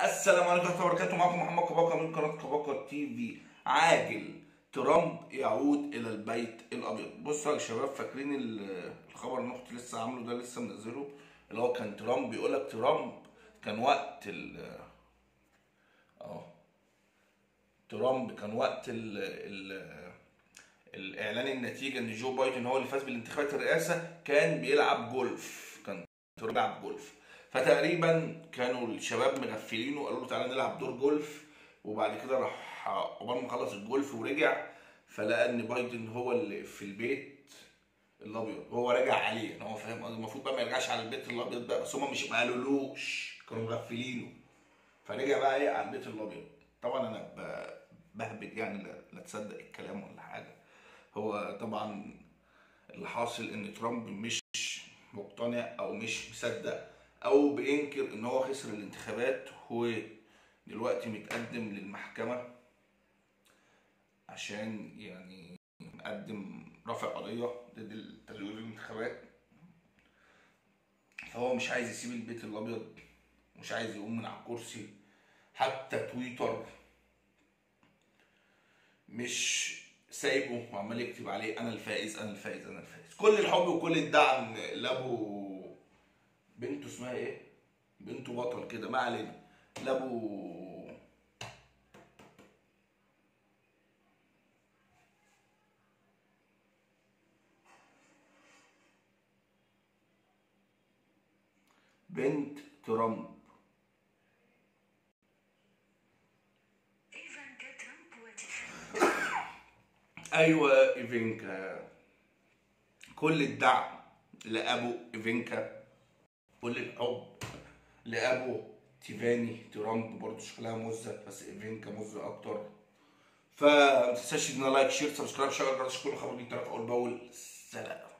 السلام عليكم ورحمه الله وبركاته معكم محمد كباكا من قناه كباكا تي في عاجل ترامب يعود الى البيت الابيض بصوا يا شباب فاكرين ال- الخبر اللي اختي لسه عامله ده لسه منزله اللي هو كان ترامب بيقول لك ترامب كان وقت ال اه ترامب كان وقت ال ال الاعلان النتيجه ان جو بايدن هو اللي فاز بالانتخابات الرئاسه كان بيلعب جولف كان ترامب بيلعب جولف فتقريبا كانوا الشباب مغفلينه وقالوا له تعالى نلعب دور جولف وبعد كده راح عقبال ما خلص الجولف ورجع فلقى ان بايدن هو اللي في البيت الابيض هو راجع عليه يعني هو فاهم قصدي المفروض بقى ما يرجعش على البيت الابيض بقى بس هم مش ما قالولوش كانوا مغفلينه فرجع بقى ايه على البيت الابيض طبعا انا ب- بهبد يعني لا, لا تصدق الكلام ولا حاجه هو طبعا اللي حاصل ان ترامب مش مقتنع او مش مصدق او بينكر ان هو خسر الانتخابات هو دلوقتي متقدم للمحكمه عشان يعني مقدم رافع قضيه ضد تزوير الانتخابات فهو مش عايز يسيب البيت الابيض مش عايز يقوم من على الكرسي حتى تويتر مش سايبه وعمال يكتب عليه انا الفائز انا الفائز انا الفائز كل الحب وكل الدعم لابو بنته اسمها ايه بنته بطل كده ما علينا لابو بنت ترامب إيفانكا ترامب وتيفاني ايوه ايفينكا كل الدعم لابو ايفينكا كل الحب لابو تيفاني ترامب برضه شكلها مزه بس ايفينكا مزه اكتر فما تنساش ان لايك شير سبسكرايب شغل الجرس كل خبر جديد تعرف اول باول سلام